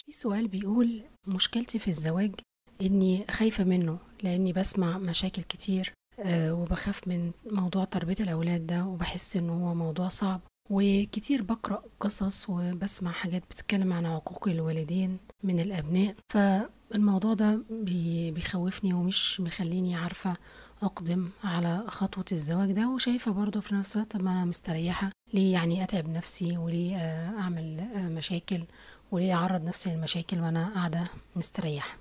في سؤال بيقول مشكلتي في الزواج إني خايفة منه لأني بسمع مشاكل كتير آه، وبخاف من موضوع تربية الأولاد ده وبحس إنه هو موضوع صعب وكتير بقرأ قصص وبسمع حاجات بتتكلم عن عقوق الوالدين من الأبناء فالموضوع ده بي- بيخوفني ومش مخليني عارفة أقدم على خطوة الزواج ده وشايفة برضه في نفس الوقت ما أنا مستريحة ليه يعني أتعب نفسي وليه آه، أعمل آه، مشاكل وليه أعرض نفسي للمشاكل وأنا قاعدة مستريحة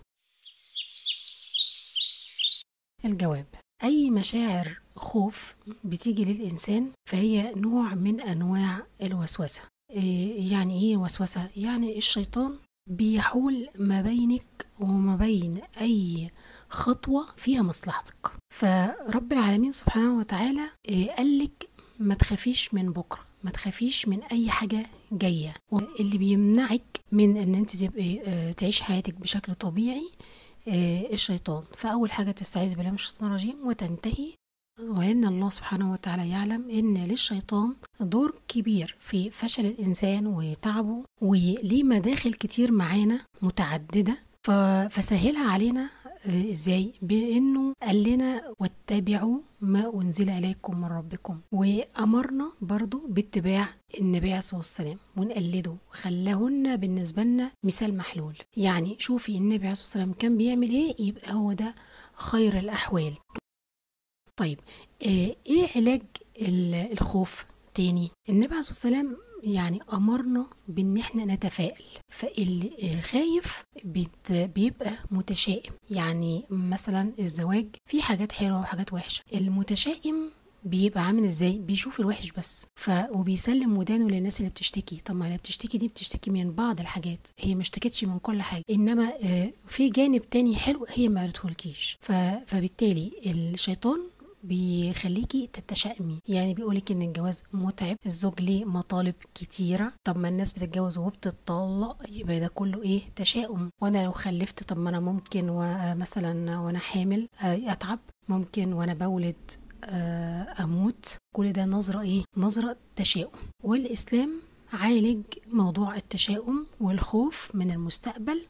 الجواب أي مشاعر خوف بتيجي للإنسان فهي نوع من أنواع الوسوسة إيه يعني إيه وسوسة؟ يعني الشيطان بيحول ما بينك وما بين أي خطوة فيها مصلحتك فرب العالمين سبحانه وتعالى إيه قالك ما تخافيش من بكرة ما تخافيش من أي حاجة جاية واللي بيمنعك من أن أنت تبقي آه، تعيش حياتك بشكل طبيعي آه، الشيطان فأول حاجة تستعيذ بالله من الشيطان الرجيم وتنتهي وإن الله سبحانه وتعالى يعلم إن للشيطان دور كبير في فشل الإنسان وتعبه وليه مداخل كتير معانا متعددة ف- فسهلها علينا آه، ازاي بانه قال لنا واتبعوا ما انزل اليكم من ربكم وامرنا برضو باتباع النبي عليه الصلاه والسلام ونقلده خلاهن بالنسبه لنا مثال محلول يعني شوفي النبي عليه الصلاه والسلام كان بيعمل ايه يبقى هو ده خير الاحوال طيب آه، ايه علاج ال- الخوف تاني النبي عليه الصلاه والسلام يعني امرنا بان احنا نتفائل فاللي آه، خايف بيت بيبقى متشائم يعني مثلا الزواج فيه حاجات حلوه وحاجات وحشه المتشائم بيبقى عامل ازاي بيشوف الوحش بس ف وبيسلم ودانه للناس اللي بتشتكي طب ما اللي بتشتكي دي بتشتكي من بعض الحاجات هي ما اشتكتش من كل حاجه انما آه، في جانب تاني حلو هي ما قالتهولكيش ف... فبالتالي الشيطان بيخليكي تتشائمي يعني بيقولك ان الجواز متعب الزوج ليه مطالب كتيره طب ما الناس بتتجوز وبتطلق يبقى ده كله ايه تشاؤم وانا لو خلفت طب ما انا ممكن ومثلا وانا حامل آه، اتعب ممكن وانا بولد آه، اموت كل ده نظره ايه نظره تشاؤم والاسلام عالج موضوع التشاؤم والخوف من المستقبل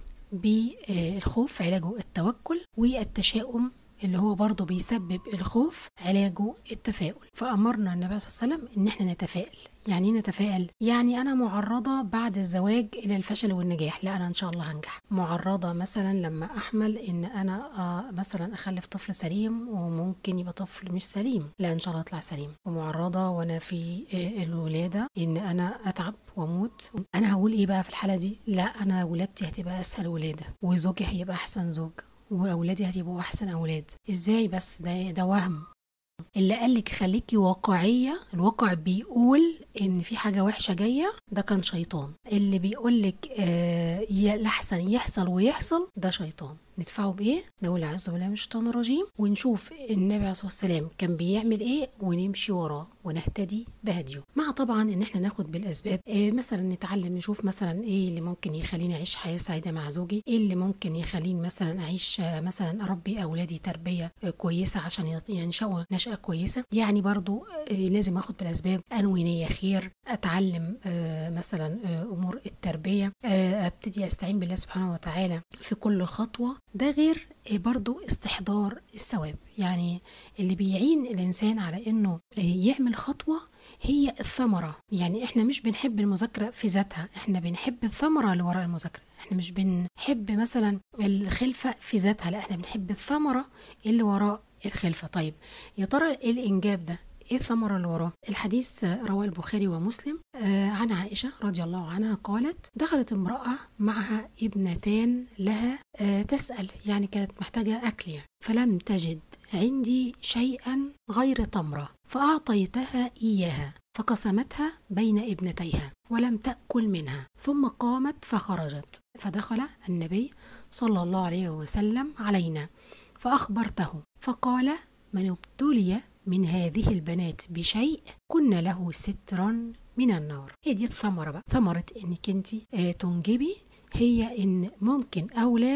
بالخوف علاجه التوكل والتشاؤم اللي هو برضه بيسبب الخوف علاجه التفاؤل فأمرنا النبي صلى الله عليه وسلم إن احنا نتفائل يعني ايه نتفائل يعني أنا معرضة بعد الزواج إلى الفشل والنجاح لا أنا إن شاء الله هنجح معرضة مثلا لما أحمل إن أنا آه مثلا أخلف طفل سليم وممكن يبقى طفل مش سليم لا إن شاء الله أطلع سليم ومعرضة وأنا في آه، الولادة إن أنا أتعب واموت انا هقول ايه بقى في الحاله دي لا انا ولادتي هتبقى اسهل ولاده وزوجي هيبقى احسن زوج واولادي هتبقوا احسن اولاد ازاي بس ده ده وهم اللي قالك خليكي واقعية الواقع بيقول ان في حاجة وحشة جاية ده كان شيطان اللي بيقولك آه ي- لحسن يحصل ويحصل ده شيطان ندفعه بايه نقول اعوذ بالله من الشيطان الرجيم ونشوف النبي عليه الصلاه والسلام كان بيعمل ايه ونمشي وراه ونهتدي بهديه مع طبعا ان احنا ناخد بالاسباب إيه مثلا نتعلم نشوف مثلا ايه اللي ممكن يخليني اعيش حياه سعيده مع زوجي ايه اللي ممكن يخليني مثلا اعيش آه، مثلا اربي اولادي تربيه آه، كويسه عشان يط- ينشأوا نشأة كويسه يعني برضو آه، لازم اخد بالاسباب انوي نيه خير اتعلم آه، مثلا آه، امور التربيه آه، ابتدي استعين بالله سبحانه وتعالى في كل خطوه ده غير آه، برضو استحضار الثواب يعني اللي بيعين الانسان على انه آه، يعمل خطوه هي الثمره يعني احنا مش بنحب المذاكره في ذاتها احنا بنحب الثمره اللي وراء المذاكره احنا مش بنحب مثلا الخلفه في ذاتها لا احنا بنحب الثمره اللي وراء الخلفه طيب يا ترى إيه الانجاب ده ايه الثمرة اللي وراه؟ الحديث آه، رواه البخاري ومسلم آه، عن عائشة رضي الله عنها قالت دخلت امرأة معها ابنتان لها آه، تسأل يعني كانت محتاجة أكل يعني فلم تجد عندي شيئا غير تمرة فأعطيتها إياها فقسمتها بين ابنتيها ولم تأكل منها ثم قامت فخرجت فدخل النبي صلى الله عليه وسلم علينا فأخبرته فقال من ابتلي من هذه البنات بشيء كن له سترا من النار هي دي الثمرة بقى ثمرة انك انت آه، تنجبي هي ان ممكن اولادك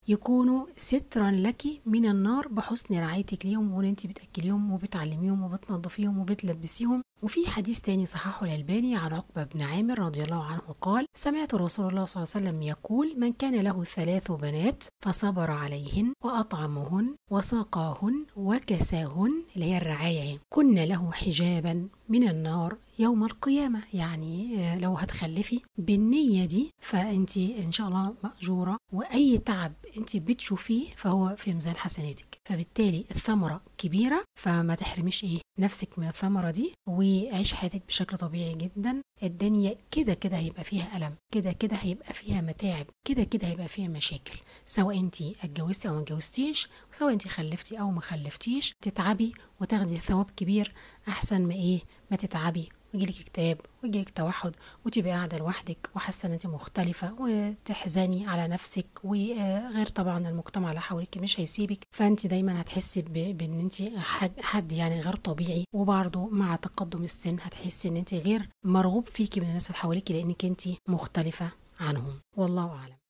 يكونوا سترا لك من النار بحسن رعايتك ليهم وان انت بتاكليهم وبتعلميهم وبتنظفيهم وبتلبسيهم وفي حديث تاني صححه الألباني عن عقبة بن عامر رضي الله عنه قال سمعت رسول الله صلى الله عليه وسلم يقول من كان له ثلاث بنات فصبر عليهن وأطعمهن وساقاهن وكساهن اللي هي الرعاية كن له حجابا من النار يوم القيامة يعني لو هتخلفي بالنية دي فأنت إن شاء الله مأجورة وأي تعب أنت بتشوفيه فهو في ميزان حسناتك فبالتالي الثمرة كبيرة فما تحرميش إيه نفسك من الثمرة دي وعيش حياتك بشكل طبيعي جدا الدنيا كده كده هيبقى فيها ألم كده كده هيبقى فيها متاعب كده كده هيبقى فيها مشاكل سواء انت اتجوزتي او ما اتجوزتيش وسواء انت خلفتي او ما خلفتيش تتعبي وتاخدي ثواب كبير احسن ما ايه ما تتعبي ويجيلك اكتئاب ويجيلك توحد وتبقي قاعده لوحدك وحاسه ان انت مختلفه وتحزني على نفسك وغير طبعا المجتمع اللي حواليك مش هيسيبك فانت دايما هتحسي بان انت حد يعني غير طبيعي وبرضه مع تقدم السن هتحسي ان انت غير مرغوب فيكي من الناس اللي حواليك لانك انت مختلفه عنهم والله اعلم